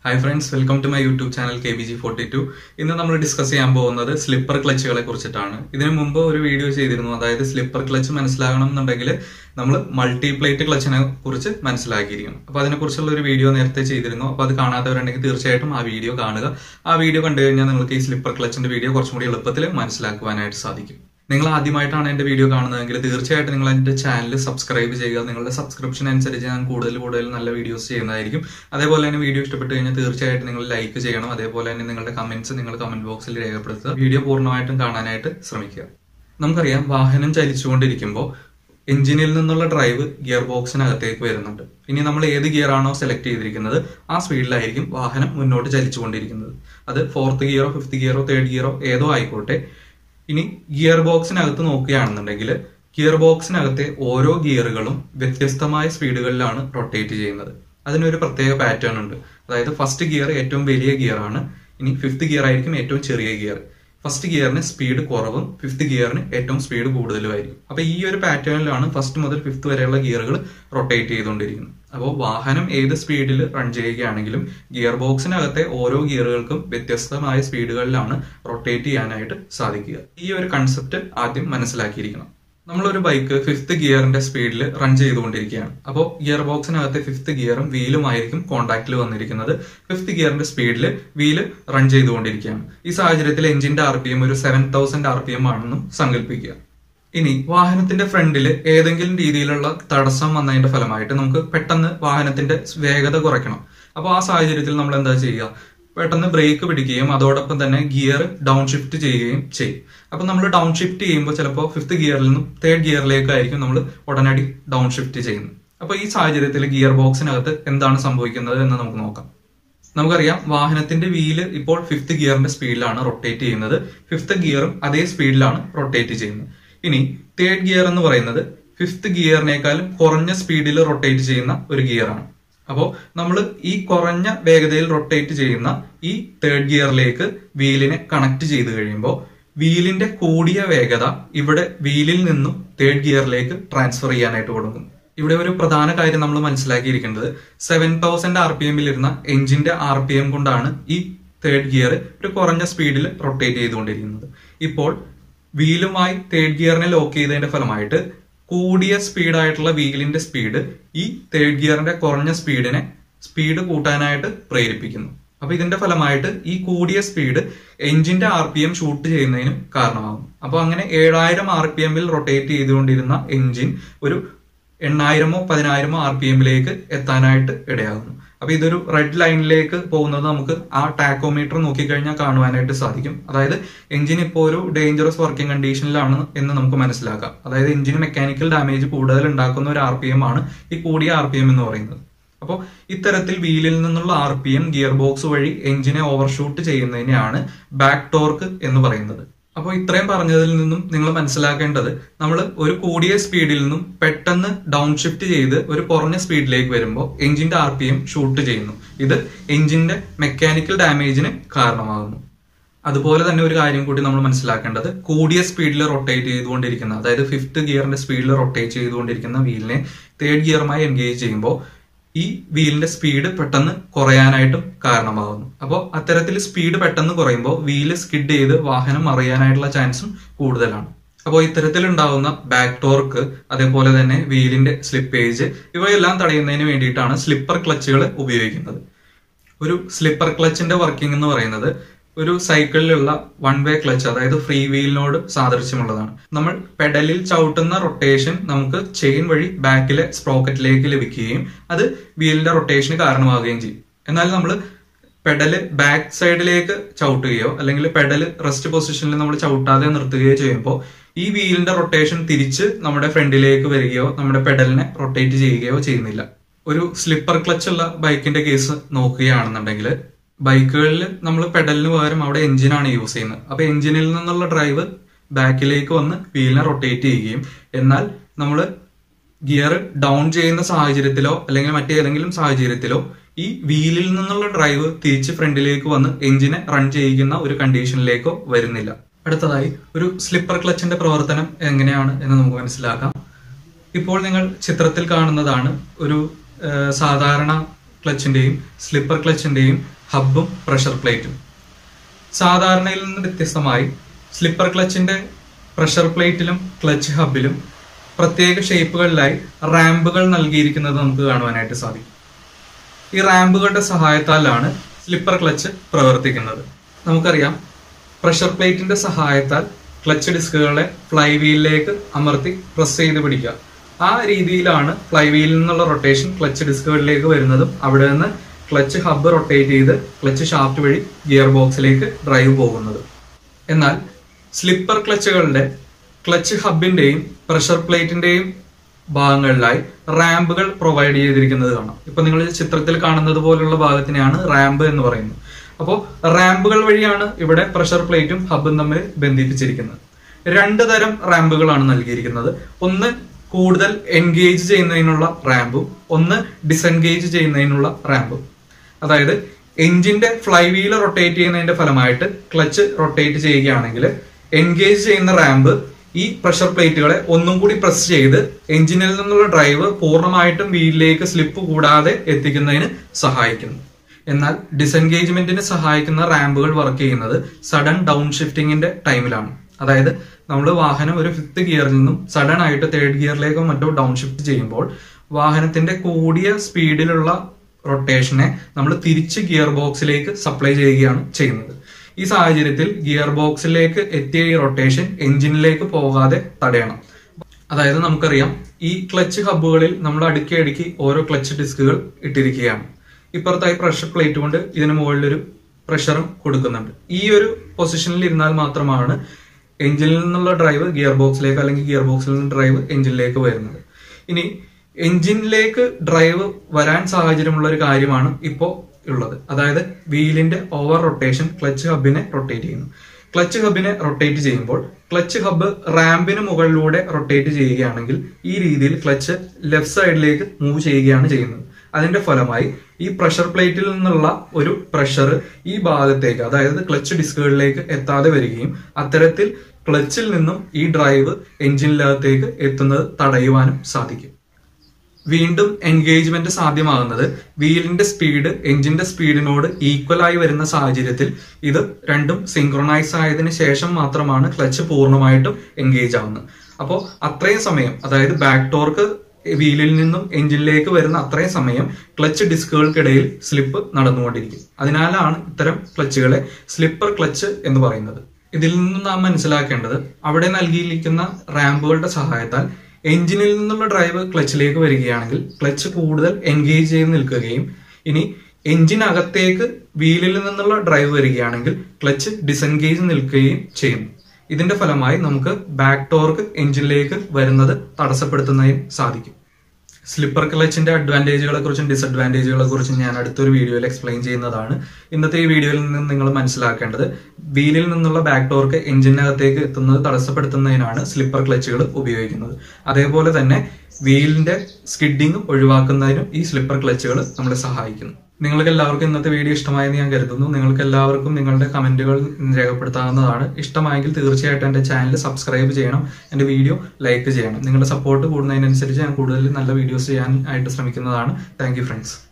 hi friends welcome to my YouTube channel K B G forty two ഇന്ന് നമ്മൾ discuss ചെയ്യാൻ പോകുന്നത് slipper ക്ലച്ചുകളെ കുറിച്ചിട്ടാണ് ഇതിനു മുമ്പ് ഒരു വീഡിയോ ചെയ്തിരുന്നു അതായത് സ്ലിപ്പർ ക്ലച്ച് മനസ്സിലാകണം എന്നുണ്ടെങ്കിൽ നമ്മൾ മൾട്ടിപ്ലേറ്റ് ക്ലച്ചിനെ കുറിച്ച് മനസ്സിലാക്കിയിരിക്കണം അപ്പൊ അതിനെക്കുറിച്ചുള്ള ഒരു വീഡിയോ നേരത്തെ ചെയ്തിരുന്നു അപ്പൊ അത് കാണാത്തവരുണ്ടെങ്കിൽ തീർച്ചയായിട്ടും ആ വീഡിയോ കാണുക ആ വീഡിയോ കണ്ടു കഴിഞ്ഞാൽ നിങ്ങൾക്ക് ഈ സ്ലിപ്പർ ക്ലച്ചിന്റെ വീഡിയോ കുറച്ചും കൂടി എളുപ്പത്തിൽ മനസ്സിലാക്കുവാനായിട്ട് സാധിക്കും നിങ്ങൾ ആദ്യമായിട്ടാണ് എന്റെ വീഡിയോ കാണുന്നതെങ്കിൽ തീർച്ചയായിട്ടും നിങ്ങൾ എന്റെ ചാനൽ സബ്സ്ക്രൈബ് ചെയ്യുക നിങ്ങളുടെ സബ്സ്ക്രിപ്ഷൻ അനുസരിച്ച് ഞാൻ കൂടുതൽ കൂടുതൽ നല്ല വീഡിയോസ് ചെയ്യുന്നതായിരിക്കും അതേപോലെ തന്നെ വീഡിയോ ഇഷ്ടപ്പെട്ട് കഴിഞ്ഞാൽ തീർച്ചയായിട്ടും നിങ്ങൾ ലൈക്ക് ചെയ്യണം അതേപോലെ തന്നെ നിങ്ങളുടെ കമന്റ്സ് നിങ്ങൾ കമന്റ് ബോക്സിൽ രേഖപ്പെടുത്തുക വീഡിയോ പൂർണ്ണമായിട്ടും കാണാനായിട്ട് ശ്രമിക്കുക നമുക്കറിയാം വാഹനം ചലിച്ചുകൊണ്ടിരിക്കുമ്പോൾ എഞ്ചിനിൽ നിന്നുള്ള ഡ്രൈവ് ഗിയർ ബോക്സിനകത്തേക്ക് വരുന്നുണ്ട് ഇനി നമ്മൾ ഏത് ഗിയർ ആണോ സെലക്ട് ചെയ്തിരിക്കുന്നത് ആ സ്പീഡിലായിരിക്കും വാഹനം മുന്നോട്ട് ചലിച്ചുകൊണ്ടിരിക്കുന്നത് അത് ഫോർത്ത് ഗിയറോ ഫിഫ്ത് ഗിയറോ തേർഡ് ഗിയറോ ഏതോ ആയിക്കോട്ടെ ഇനി ഗിയർ ബോക്സിനകത്ത് നോക്കുകയാണെന്നുണ്ടെങ്കിൽ ഗിയർ ബോക്സിനകത്തെ ഓരോ ഗിയറുകളും വ്യത്യസ്തമായ സ്പീഡുകളിലാണ് റൊട്ടേറ്റ് ചെയ്യുന്നത് അതിനൊരു പ്രത്യേക പാറ്റേൺ ഉണ്ട് അതായത് ഫസ്റ്റ് ഗിയർ ഏറ്റവും വലിയ ഗിയർ ആണ് ഇനി ഫിഫ്ത് ഗിയർ ആയിരിക്കും ഏറ്റവും ചെറിയ ഗിയർ ഫസ്റ്റ് ഗിയറിന് സ്പീഡ് കുറവും ഫിഫ്ത് ഗിയറിന് ഏറ്റവും സ്പീഡ് കൂടുതലുമായിരിക്കും അപ്പൊ ഈ ഒരു പാറ്റേണിലാണ് ഫസ്റ്റ് മുതൽ ഫിഫ്ത് വരെയുള്ള ഗിയറുകൾ റൊട്ടേറ്റ് ചെയ്തുകൊണ്ടിരിക്കുന്നത് അപ്പോൾ വാഹനം ഏത് സ്പീഡിൽ റൺ ചെയ്യുകയാണെങ്കിലും ഗിയർ ബോക്സിനകത്തെ ഓരോ ഗിയറുകൾക്കും വ്യത്യസ്തമായ സ്പീഡുകളിലാണ് റൊട്ടേറ്റ് ചെയ്യാനായിട്ട് സാധിക്കുക ഈ ഒരു കൺസെപ്റ്റ് ആദ്യം മനസ്സിലാക്കിയിരിക്കണം നമ്മളൊരു ബൈക്ക് ഫിഫ്ത് ഗിയറിന്റെ സ്പീഡിൽ റൺ ചെയ്തുകൊണ്ടിരിക്കുകയാണ് അപ്പോൾ ഗിയർ ബോക്സിനകത്തെ ഫിഫ്ത് ഗിയറും വീലുമായിരിക്കും കോണ്ടാക്റ്റിൽ വന്നിരിക്കുന്നത് ഫിഫ്ത് ഗിയറിന്റെ സ്പീഡിൽ വീല് റൺ ചെയ്തുകൊണ്ടിരിക്കുകയാണ് ഈ സാഹചര്യത്തിൽ എഞ്ചിന്റെ ആർ പി എം ഒരു seven thousand R P M ആണെന്നും സങ്കല്പിക്കുക ഇനി വാഹനത്തിന്റെ ഫ്രണ്ടിൽ ഏതെങ്കിലും രീതിയിലുള്ള തടസ്സം വന്നതിന്റെ ഫലമായിട്ട് നമുക്ക് പെട്ടെന്ന് വാഹനത്തിന്റെ വേഗത കുറയ്ക്കണം അപ്പോൾ ആ സാഹചര്യത്തിൽ നമ്മൾ എന്താ ചെയ്യുക പെട്ടെന്ന് ബ്രേക്ക് പിടിക്കുകയും അതോടൊപ്പം തന്നെ ഗിയർ ഡൗൺ ഷിഫ്റ്റ് ചെയ്യുകയും ചെയ്യും അപ്പൊ നമ്മൾ ഡൗൺ ഷിഫ്റ്റ് ചെയ്യുമ്പോൾ ചിലപ്പോൾ ഫിഫ്ത് ഗിയറിൽ നിന്നും തേർഡ് ഗിയറിലേക്കായിരിക്കും നമ്മൾ ഉടനടി ഡൗൺ ഷിഫ്റ്റ് ചെയ്യുന്നത് അപ്പൊ ഈ സാഹചര്യത്തിൽ ഗിയർ ബോക്സിനകത്ത് എന്താണ് സംഭവിക്കുന്നത് എന്ന് നമുക്ക് നോക്കാം നമുക്കറിയാം വാഹനത്തിന്റെ വീല് ഇപ്പോൾ ഫിഫ്ത് ഗിയറിന്റെ സ്പീഡിലാണ് റൊട്ടേറ്റ് ചെയ്യുന്നത് ഫിഫ്ത് ഗിയറും അതേ സ്പീഡിലാണ് റൊട്ടേറ്റ് ചെയ്യുന്നത് ഇനി തേർഡ് ഗിയർ എന്ന് പറയുന്നത് ഫിഫ്ത് ഗിയറിനേക്കാളും കുറഞ്ഞ സ്പീഡിൽ റൊട്ടേറ്റ് ചെയ്യുന്ന ഒരു ഗിയറാണ് അപ്പോൾ നമ്മൾ ഈ കുറഞ്ഞ വേഗതയിൽ റൊട്ടേറ്റ് ചെയ്യുന്ന ഈ തേർഡ് ഗിയറിലേക്ക് വീലിനെ കണക്ട് ചെയ്ത് കഴിയുമ്പോൾ വീലിന്റെ കൂടിയ വേഗത ഇവിടെ വീലിൽ നിന്നും തേർഡ് ഗിയറിലേക്ക് ട്രാൻസ്ഫർ ചെയ്യാനായിട്ട് കൊടുക്കും ഇവിടെ ഒരു പ്രധാന കാര്യം നമ്മൾ മനസ്സിലാക്കിയിരിക്കേണ്ടത് സെവൻ തൗസൻഡ് ആർ പി എമ്മിൽ ഇരുന്ന എഞ്ചിന്റെ ആർ പി എം കൊണ്ടാണ് ഈ തേർഡ് ഗിയർ ഒരു കുറഞ്ഞ സ്പീഡിൽ റൊട്ടേറ്റ് ചെയ്തുകൊണ്ടിരിക്കുന്നത് ഇപ്പോൾ വീലുമായി തേർഡ് ഗിയറിനെ ലോക്ക് ചെയ്തതിന്റെ ഫലമായിട്ട് കൂടിയ സ്പീഡായിട്ടുള്ള വീലിന്റെ സ്പീഡ് ഈ തേർഡ് ഗിയറിന്റെ കുറഞ്ഞ സ്പീഡിനെ സ്പീഡ് കൂട്ടാനായിട്ട് പ്രേരിപ്പിക്കുന്നു അപ്പൊ ഇതിന്റെ ഫലമായിട്ട് ഈ കൂടിയ സ്പീഡ് എഞ്ചിന്റെ ആർ പി എം ഷൂട്ട് ചെയ്യുന്നതിനും കാരണമാകും അപ്പൊ അങ്ങനെ ഏഴായിരം ആർ പി എമ്മിൽ റൊട്ടേറ്റ് ചെയ്തുകൊണ്ടിരുന്ന എഞ്ചിൻ ഒരു എണ്ണായിരമോ പതിനായിരമോ ആർ പി എമ്മിലേക്ക് എത്താനായിട്ട് ഇടയാകുന്നു അപ്പൊ ഇതൊരു റെഡ് ലൈനിലേക്ക് പോകുന്നത് നമുക്ക് ആ ടാക്കോമീറ്റർ നോക്കിക്കഴിഞ്ഞാൽ കാണുവാനായിട്ട് സാധിക്കും അതായത് എഞ്ചിൻ ഇപ്പോൾ ഒരു ഡേഞ്ചറസ് വർക്കിംഗ് കണ്ടീഷനിലാണ് എന്ന് നമുക്ക് മനസ്സിലാക്കാം അതായത് എഞ്ചിന് മെക്കാനിക്കൽ ഡാമേജ് കൂടുതൽ ഉണ്ടാക്കുന്ന ഒരു ആർ പി എം ആണ് ഈ കൂടിയ ആർ പി എം എന്ന് പറയുന്നത് അപ്പോൾ ഇത്തരത്തിൽ വീലിൽ നിന്നുള്ള R P M gear box വഴി എഞ്ചിനെ ഓവർഷൂട്ട് ചെയ്യുന്നതിനെയാണ് ബാക്ക് ടോർക്ക് എന്ന് പറയുന്നത് അപ്പോൾ ഇത്രയും പറഞ്ഞതിൽ നിന്നും നിങ്ങൾ മനസ്സിലാക്കേണ്ടത് നമ്മൾ ഒരു കൂടിയ സ്പീഡിൽ നിന്നും പെട്ടെന്ന് ഡൗൺ ഷിഫ്റ്റ് ചെയ്ത് ഒരു കുറഞ്ഞ സ്പീഡിലേക്ക് വരുമ്പോൾ എഞ്ചിന്റെ ആർ പി എം ഷൂട്ട് ചെയ്യുന്നു ഇത് എഞ്ചിന്റെ മെക്കാനിക്കൽ ഡാമേജിന് കാരണമാകുന്നു അതുപോലെ തന്നെ ഒരു കാര്യം കൂടി നമ്മൾ മനസ്സിലാക്കേണ്ടത് കൂടിയ സ്പീഡിൽ റൊട്ടേറ്റ് ചെയ്തുകൊണ്ടിരിക്കുന്ന അതായത് ഫിഫ്ത്ത് ഗിയറിന്റെ സ്പീഡിൽ റൊട്ടേറ്റ് ചെയ്തുകൊണ്ടിരിക്കുന്ന വീലിനെ തേർഡ് ഗിയറുമായി എൻഗേജ് ചെയ്യുമ്പോൾ ഈ വീലിന്റെ സ്പീഡ് പെട്ടെന്ന് കുറയാനായിട്ടും കാരണമാകുന്നു അപ്പോൾ അത്തരത്തിൽ സ്പീഡ് പെട്ടെന്ന് കുറയുമ്പോൾ വീല് സ്കിഡ് ചെയ്ത് വാഹനം മറിയാനായിട്ടുള്ള ചാൻസും കൂടുതലാണ് അപ്പോൾ ഇത്തരത്തിൽ ഉണ്ടാകുന്ന ബാക്ക് ടോർക്ക് അതേപോലെ തന്നെ വീലിന്റെ സ്ലിപ്പേജ് ഇവയെല്ലാം തടയുന്നതിന് വേണ്ടിയിട്ടാണ് സ്ലിപ്പർ ക്ലച്ചുകൾ ഉപയോഗിക്കുന്നത് ഒരു സ്ലിപ്പർ ക്ലച്ചിന്റെ വർക്കിംഗ് എന്ന് പറയുന്നത് ഒരു സൈക്കിളിലുള്ള വൺ വേ ക്ലച്ച് അതായത് ഫ്രീ വീലിനോട് സാദൃശ്യമുള്ളതാണ് നമ്മൾ പെഡലിൽ ചവിട്ടുന്ന റൊട്ടേഷൻ നമുക്ക് ചെയിൻ വഴി ബാക്കിലെ സ്പ്രോക്കറ്റിലേക്ക് ലഭിക്കുകയും അത് വീലിന്റെ റൊട്ടേഷന് കാരണമാവുകയും ചെയ്യും എന്നാൽ നമ്മൾ പെഡല് ബാക്ക് സൈഡിലേക്ക് ചവിട്ടുകയോ അല്ലെങ്കിൽ പെഡല് റെസ്റ്റ് പൊസിഷനിൽ നമ്മൾ ചവിട്ടാതെ നിർത്തുകയോ ചെയ്യുമ്പോൾ ഈ വീലിന്റെ റൊട്ടേഷൻ തിരിച്ച് നമ്മുടെ ഫ്രണ്ടിലേക്ക് വരികയോ നമ്മുടെ പെഡലിനെ റൊട്ടേറ്റ് ചെയ്യുകയോ ചെയ്യുന്നില്ല ഒരു സ്ലിപ്പർ ക്ലച്ച് ഉള്ള ബൈക്കിന്റെ കേസ് നോക്കുകയാണെന്നുണ്ടെങ്കിൽ ബൈക്കുകളിൽ നമ്മൾ പെഡലിന് പകരം അവിടെ എഞ്ചിനാണ് യൂസ് ചെയ്യുന്നത് അപ്പൊ എഞ്ചിനിൽ നിന്നുള്ള ഡ്രൈവ് ബാക്കിലേക്ക് വന്ന് വീലിനെ റൊട്ടേറ്റ് ചെയ്യുകയും എന്നാൽ നമ്മൾ ഗിയർ ഡൗൺ ചെയ്യുന്ന സാഹചര്യത്തിലോ അല്ലെങ്കിൽ മറ്റേതെങ്കിലും സാഹചര്യത്തിലോ ഈ വീലിൽ നിന്നുള്ള ഡ്രൈവ് തിരിച്ച് ഫ്രണ്ടിലേക്ക് വന്ന് എഞ്ചിനെ റൺ ചെയ്യിക്കുന്ന ഒരു കണ്ടീഷനിലേക്കോ വരുന്നില്ല അടുത്തതായി ഒരു സ്ലിപ്പർ ക്ലച്ചിന്റെ പ്രവർത്തനം എങ്ങനെയാണ് എന്ന് നമുക്ക് മനസ്സിലാക്കാം ഇപ്പോൾ നിങ്ങൾ ചിത്രത്തിൽ കാണുന്നതാണ് ഒരു സാധാരണ ക്ലച്ചിന്റെയും സ്ലിപ്പർ ക്ലച്ചിന്റെയും ഹബും പ്രഷർ പ്ലേറ്റും സാധാരണയിൽ നിന്ന് വ്യത്യസ്തമായി സ്ലിപ്പർ ക്ലച്ചിന്റെ പ്രഷർ പ്ലേറ്റിലും ക്ലച്ച് ഹബിലും പ്രത്യേക ഷേപ്പുകളിലായി റാമ്പുകൾ നൽകിയിരിക്കുന്നത് നമുക്ക് കാണുവാനായിട്ട് സാധിക്കും ഈ റാമ്പുകളുടെ സഹായത്താലാണ് സ്ലിപ്പർ ക്ലച്ച് പ്രവർത്തിക്കുന്നത് നമുക്കറിയാം പ്രഷർ പ്ലേറ്റിന്റെ സഹായത്താൽ ക്ലച്ച് ഡിസ്കുകളെ ഫ്ലൈ വീലിലേക്ക് അമർത്തി പ്രസ് ചെയ്ത് പിടിക്കുക ആ രീതിയിലാണ് ഫ്ലൈ വീലിൽ നിന്നുള്ള റൊട്ടേഷൻ ക്ലച്ച് ഡിസ്കുകളിലേക്ക് വരുന്നതും അവിടെ നിന്ന് ക്ലച്ച് ഹബ്ബ് റൊട്ടേറ്റ് ചെയ്ത് ക്ലച്ച് ഷാഫ്റ്റ് വഴി ഗിയർ ബോക്സിലേക്ക് ഡ്രൈവ് പോകുന്നത് എന്നാൽ സ്ലിപ്പർ ക്ലച്ചുകളുടെ ക്ലച്ച് ഹബിന്റെയും പ്രഷർ പ്ലേറ്റിന്റെയും ഭാഗങ്ങളിലായി റാമ്പുകൾ പ്രൊവൈഡ് ചെയ്തിരിക്കുന്നത് കാണാം ഇപ്പൊ നിങ്ങൾ ചിത്രത്തിൽ കാണുന്നത് പോലുള്ള ഭാഗത്തിനെയാണ് റാമ്പ് എന്ന് പറയുന്നത് അപ്പോൾ റാമ്പുകൾ വഴിയാണ് ഇവിടെ പ്രഷർ പ്ലേറ്റും ഹബും തമ്മിൽ ബന്ധിപ്പിച്ചിരിക്കുന്നത് രണ്ട് തരം റാമ്പുകളാണ് നൽകിയിരിക്കുന്നത് ഒന്ന് കൂടുതൽ എൻഗേജ് ചെയ്യുന്നതിനുള്ള റാമ്പും ഒന്ന് ഡിസെൻഗേജ് ചെയ്യുന്നതിനുള്ള റാമ്പും അതായത് എഞ്ചിന്റെ ഫ്ലൈ വീല് റൊട്ടേറ്റ് ചെയ്യുന്നതിന്റെ ഫലമായിട്ട് ക്ലച്ച് റൊട്ടേറ്റ് ചെയ്യുകയാണെങ്കിൽ എൻഗേജ് ചെയ്യുന്ന റാമ്പ് ഈ പ്രഷർ പ്ലേറ്റുകളെ ഒന്നും കൂടി പ്രസ് ചെയ്ത് എഞ്ചിനിൽ നിന്നുള്ള ഡ്രൈവ് പൂർണ്ണമായിട്ടും വീലിലേക്ക് സ്ലിപ്പ് കൂടാതെ എത്തിക്കുന്നതിന് സഹായിക്കുന്നു എന്നാൽ ഡിസെൻഗേജ്മെന്റിന് സഹായിക്കുന്ന റാമ്പുകൾ വർക്ക് ചെയ്യുന്നത് സഡൻ ഡൗൺ ഷിഫ്റ്റിംഗിന്റെ ടൈമിലാണ് അതായത് നമ്മൾ വാഹനം ഒരു ഫിഫ്ത്ത് ഗിയറിൽ നിന്നും സഡൻ ആയിട്ട് തേർഡ് ഗിയറിലേക്കോ മറ്റോ ഡൗൺ ഷിഫ്റ്റ് ചെയ്യുമ്പോൾ വാഹനത്തിന്റെ കൂടിയ സ്പീഡിലുള്ള റൊട്ടേഷനെ നമ്മൾ തിരിച്ച് ഗിയർ ബോക്സിലേക്ക് സപ്ലൈ ചെയ്യുകയാണ് ചെയ്യുന്നത് ഈ സാഹചര്യത്തിൽ ഗിയർ ബോക്സിലേക്ക് എത്തിയ ഈ റൊട്ടേഷൻ എഞ്ചിനിലേക്ക് പോകാതെ തടയണം അതായത് നമുക്കറിയാം ഈ ക്ലച്ച് ഹബ്ബുകളിൽ നമ്മൾ അടുക്കി അടുക്കി ഓരോ ക്ലച്ച് ഡിസ്കുകൾ ഇട്ടിരിക്കുകയാണ് ഇപ്പുറത്തായി പ്രഷർ പ്ലേറ്റ് കൊണ്ട് ഇതിന് മുകളിലൊരു പ്രഷറും കൊടുക്കുന്നുണ്ട് ഈ ഒരു പൊസിഷനിൽ ഇരുന്നാൽ മാത്രമാണ് എഞ്ചിനിൽ നിന്നുള്ള ഡ്രൈവ് ഗിയർ ബോക്സിലേക്ക് അല്ലെങ്കിൽ ഗിയർ ബോക്സിൽ നിന്ന് ഡ്രൈവ് എഞ്ചിനിലേക്ക് വരുന്നത് ഇനി എഞ്ചിനിലേക്ക് ഡ്രൈവ് വരാൻ സാഹചര്യമുള്ള ഒരു കാര്യമാണ് ഇപ്പോൾ ഉള്ളത് അതായത് വീലിന്റെ ഓവർ റൊട്ടേഷൻ ക്ലച്ച് ഹബിനെ റൊട്ടേറ്റ് ചെയ്യുന്നു ക്ലച്ച് ഹബിനെ റൊട്ടേറ്റ് ചെയ്യുമ്പോൾ ക്ലച്ച് ഹബ്ബ് റാമ്പിന് മുകളിലൂടെ റൊട്ടേറ്റ് ചെയ്യുകയാണെങ്കിൽ ഈ രീതിയിൽ ക്ലച്ച് ലെഫ്റ്റ് സൈഡിലേക്ക് മൂവ് ചെയ്യുകയാണ് ചെയ്യുന്നത് അതിന്റെ ഫലമായി ഈ പ്രഷർ പ്ലേറ്റിൽ നിന്നുള്ള ഒരു പ്രഷർ ഈ ഭാഗത്തേക്ക് അതായത് ക്ലച്ച് ഡിസ്കുകളിലേക്ക് എത്താതെ വരികയും അത്തരത്തിൽ ക്ലച്ചിൽ നിന്നും ഈ ഡ്രൈവ് എഞ്ചിനിനകത്തേക്ക് എത്തുന്നത് തടയുവാനും സാധിക്കും വീണ്ടും എൻഗേജ്മെന്റ് സാധ്യമാകുന്നത് വീലിന്റെ സ്പീഡ് എഞ്ചിന്റെ സ്പീഡിനോട് ഈക്വൽ ആയി വരുന്ന സാഹചര്യത്തിൽ ഇത് രണ്ടും സിങ്ക്രണൈസ് ആയതിനു ശേഷം മാത്രമാണ് ക്ലച്ച് പൂർണ്ണമായിട്ടും എൻഗേജ് ആവുന്നത് അപ്പോൾ അത്രയും സമയം അതായത് ബാക്ക് ടോർക്ക് വീലിൽ നിന്നും എഞ്ചിനിലേക്ക് വരുന്ന അത്രയും സമയം ക്ലച്ച് ഡിസ്കുകൾക്കിടയിൽ സ്ലിപ്പ് നടന്നുകൊണ്ടിരിക്കും അതിനാലാണ് ഇത്തരം ക്ലച്ചുകളെ സ്ലിപ്പർ ക്ലച്ച് എന്ന് പറയുന്നത് ഇതിൽ നിന്നും നാം മനസ്സിലാക്കേണ്ടത് അവിടെ നൽകിയിരിക്കുന്ന റാമ്പുകളുടെ സഹായത്താൽ എഞ്ചിനിൽ നിന്നുള്ള ഡ്രൈവ് ക്ലച്ചിലേക്ക് വരികയാണെങ്കിൽ ക്ലച്ച് കൂടുതൽ എൻഗേജ് ചെയ്ത് നിൽക്കുകയും ഇനി എഞ്ചിനകത്തേക്ക് വീലിൽ നിന്നുള്ള ഡ്രൈവ് വരികയാണെങ്കിൽ ക്ലച്ച് ഡിസെൻഗേജ് നിൽക്കുകയും ചെയ്യുന്നു ഇതിന്റെ ഫലമായി നമുക്ക് ബാക്ക് ടോർക്ക് എഞ്ചിനിലേക്ക് വരുന്നത് തടസ്സപ്പെടുത്തുന്നതിന് സാധിക്കും സ്ലിപ്പർ ക്ലച്ചിന്റെ അഡ്വാൻറ്റേജുകളെ കുറിച്ചും ഡിസഡ്വാൻറ്റേജുകളെ കുറിച്ചും ഞാൻ അടുത്തൊരു വീഡിയോയിൽ എക്സ്പ്ലെയിൻ ചെയ്യുന്നതാണ് ഇന്നത്തെ ഈ വീഡിയോയിൽ നിന്ന് നിങ്ങൾ മനസ്സിലാക്കേണ്ടത് വീലിൽ നിന്നുള്ള ബാക്ക് ടോർക്ക് എഞ്ചിനകത്തേക്ക് എത്തുന്നത് തടസ്സപ്പെടുത്തുന്നതിനാണ് സ്ലിപ്പർ ക്ലച്ചുകൾ ഉപയോഗിക്കുന്നത് അതേപോലെ തന്നെ വീലിന്റെ സ്കിഡിങ് ഒഴിവാക്കുന്നതിനും ഈ സ്ലിപ്പർ ക്ലച്ചുകൾ നമ്മളെ സഹായിക്കുന്നു നിങ്ങൾക്ക് എല്ലാവർക്കും ഇന്നത്തെ വീഡിയോ ഇഷ്ടമായെന്ന് ഞാൻ കരുതുന്നു നിങ്ങൾക്ക് എല്ലാവർക്കും നിങ്ങളുടെ കമന്റുകൾ രേഖപ്പെടുത്താവുന്നതാണ് ഇഷ്ടമായെങ്കിൽ തീർച്ചയായിട്ടും എൻ്റെ ചാനൽ സബ്സ്ക്രൈബ് ചെയ്യണം എൻ്റെ വീഡിയോ ലൈക്ക് ചെയ്യണം നിങ്ങളുടെ സപ്പോർട്ട് കൂടുന്നതിനനുസരിച്ച് ഞാൻ കൂടുതൽ നല്ല വീഡിയോസ് ചെയ്യാൻ ആയിട്ട് ശ്രമിക്കുന്നതാണ് താങ്ക് യു ഫ്രണ്ട്സ്